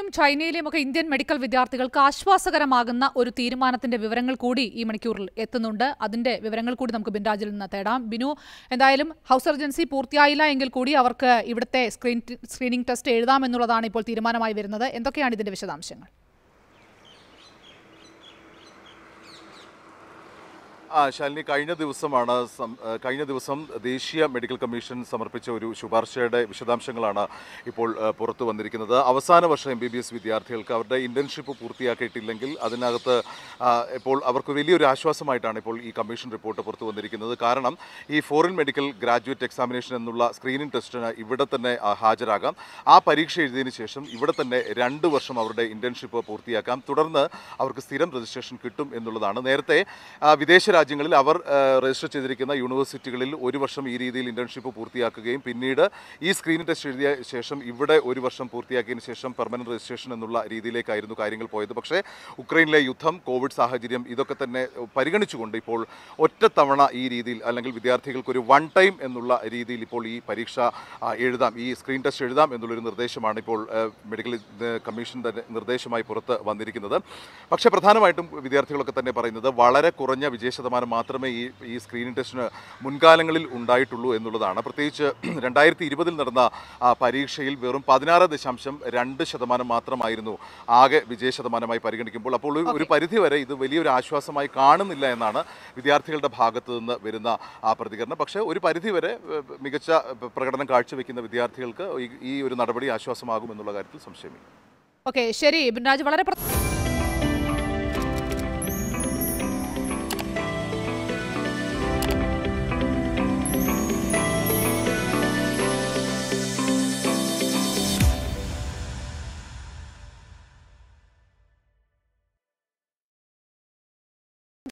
ചൈനയിലെയും ഒക്കെ Indian medical വിദ്യാർത്ഥികൾക്ക് ആശ്വാസകരമാകുന്ന ഒരു തീരുമാനത്തിന്റെ വിവരങ്ങൾ കൂടി ഈ മണിക്കൂറിൽ എത്തുന്നുണ്ട് അതിന്റെ വിവരങ്ങൾ കൂടി നമുക്ക് ബിൻരാജിൽ നിന്ന് തേടാം ബിനു എന്തായാലും ഹൗസ് സർജൻസി പൂർത്തിയായില്ല എങ്കിൽ കൂടി അവർക്ക് ഇവിടുത്തെ സ്ക്രീൻ സ്ക്രീനിംഗ് ടെസ്റ്റ് എഴുതാമെന്നുള്ളതാണ് ഇപ്പോൾ തീരുമാനമായി വരുന്നത് എന്തൊക്കെയാണ് ഇതിന്റെ വിശദാംശങ്ങൾ ആ ശാലിനി കഴിഞ്ഞ ദിവസമാണ് സം- ഏ, കഴിഞ്ഞ ദിവസം ദേശീയ മെഡിക്കൽ കമ്മീഷൻ സമർപ്പിച്ച ഒരു ശുപാർശയുടെ വിശദാംശങ്ങളാണ് ഇപ്പോൾ ഏ, പുറത്തു വന്നിരിക്കുന്നത് അവസാന വർഷ എം ബി ബി എസ് വിദ്യാർത്ഥികൾക്ക് അവരുടെ ഇന്റേൺഷിപ്പ് പൂർത്തിയാക്കിയിട്ടില്ലെങ്കിൽ അതിനകത്ത് ആ, ഇപ്പോൾ അവർക്ക് വലിയൊരു ആശ്വാസമായിട്ടാണ് ഇപ്പോൾ ഈ കമ്മീഷൻ റിപ്പോർട്ട് പുറത്തു വന്നിരിക്കുന്നത് കാരണം ഈ ഫോറിൻ മെഡിക്കൽ ഗ്രാജുവേറ്റ് എക്സാമിനേഷൻ എന്നുള്ള സ്ക്രീനിംഗ് ടെസ്റ്റിന് ഇവിടെ തന്നെ ആ, ഹാജരാകാം ആ പരീക്ഷ എഴുതിയതിനു ശേഷം ഇവിടെ തന്നെ രണ്ട് വർഷം അവരുടെ ഇന്റേൺഷിപ്പ് പൂർത്തിയാക്കാം തുടർന്ന് അവർക്ക് സ്ഥിരം രജിസ്ട്രേഷൻ കിട്ടും എന്നുള്ളതാണ് നേരത്തെ ആ, വിദേശ രാജ്യങ്ങളിൽ അവർ ആ, രജിസ്റ്റർ ചെയ്തിരിക്കുന്ന യൂണിവേഴ്സിറ്റികളിൽ ഒരു വർഷം ഈ രീതിയിൽ ഇന്റേൺഷിപ്പ് പൂർത്തിയാക്കുകയും പിന്നീട് ഈ സ്ക്രീനിംഗ് ടെസ്റ്റ് എഴുതിയ ശേഷം ഇവിടെ ഒരു വർഷം പൂർത്തിയാക്കിയതിനു ശേഷം പെർമനന്റ് രജിസ്ട്രേഷൻ എന്നുള്ള രീതിയിലേക്കായിരുന്നു കാര്യങ്ങൾ പോയത് പക്ഷേ ഉക്രൈനിലെ യുദ്ധം കോവിഡ് സാഹചര്യം ഇതൊക്കെ തന്നെ പരിഗണിച്ചുകൊണ്ട് ഇപ്പോൾ ഒറ്റത്തവണ ഈ രീതിയിൽ അല്ലെങ്കിൽ വിദ്യാർത്ഥികൾക്ക് ഒരു വൺ ടൈം എന്നുള്ള രീതിയിൽ ഇപ്പോൾ ഈ പരീക്ഷ ആ, എഴുതാം ഈ സ്ക്രീൻ ടെസ്റ്റ് എഴുതാം എന്നുള്ളൊരു നിർദ്ദേശമാണ് ഇപ്പോൾ ആ, മെഡിക്കൽ ഇത് കമ്മീഷൻ തന്നെ നിർദ്ദേശമായി പുറത്ത് വന്നിരിക്കുന്നത് പക്ഷേ പ്രധാനമായിട്ടും വിദ്യാർത്ഥികളൊക്കെ തന്നെ പറയുന്നത് വളരെ കുറഞ്ഞ വിജയ ശതമാനം മാത്രമേ ഈ ഈ സ്ക്രീനിംഗ് ടെസ്റ്റിന് മുൻകാലങ്ങളിൽ ഉണ്ടായിട്ടുള്ളൂ എന്നുള്ളതാണ് പ്രത്യേകിച്ച് രണ്ടായിരത്തി ഇരുപതിൽ നടന്ന ആ, പരീക്ഷയിൽ വെറും പതിനാറ് ദശാംശം രണ്ട് ശതമാനം മാത്രമായിരുന്നു ആകെ വിജയ ശതമാനമായി പരിഗണിക്കുമ്പോൾ അപ്പോൾ ഒരു- ഒരു പരിധിവരെ ഇത് വലിയൊരു ആശ്വാസമായി കാണുന്നില്ല എന്നാണ് വിദ്യാർത്ഥികളുടെ ഭാഗത്തു നിന്ന് വരുന്ന ആ പ്രതികരണം പക്ഷേ ഒരു പരിധിവരെ ഏഹ്, മികച്ച ഏഹ്, പ്രകടനം കാഴ്ചവെക്കുന്ന വിദ്യാർത്ഥികൾക്ക് ഈ- ഈ ഒരു നടപടി ആശ്വാസമാകും എന്നുള്ള കാര്യത്തിൽ സംശയമില്ല ഓക്കെ ശരി ബിൻരാജ് വളരെ പ്ര-